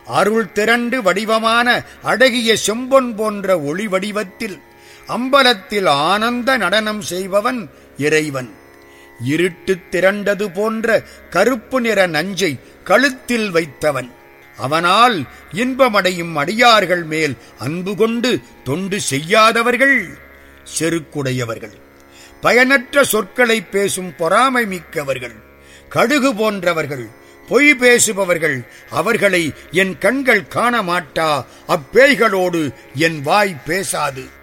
அருள் திரண்டு வடிவமான அழகிய செம்பொன் போன்ற ஒளி வடிவத்தில் அம்பலத்தில் ஆனந்த நடனம் செய்பவன் இறைவன் இருட்டு திரண்டது போன்ற கருப்பு நிற நஞ்சை கழுத்தில் வைத்தவன் அவனால் இன்பமடையும் அடியார்கள் மேல் அன்பு கொண்டு தொண்டு செய்யாதவர்கள் செருக்குடையவர்கள் பயனற்ற சொற்களை பேசும் பொறாமை மிக்கவர்கள் கடுகு போன்றவர்கள் பொய் பேசுபவர்கள் அவர்களை என் கண்கள் காண மாட்டா அப்பேய்களோடு என் வாய் பேசாது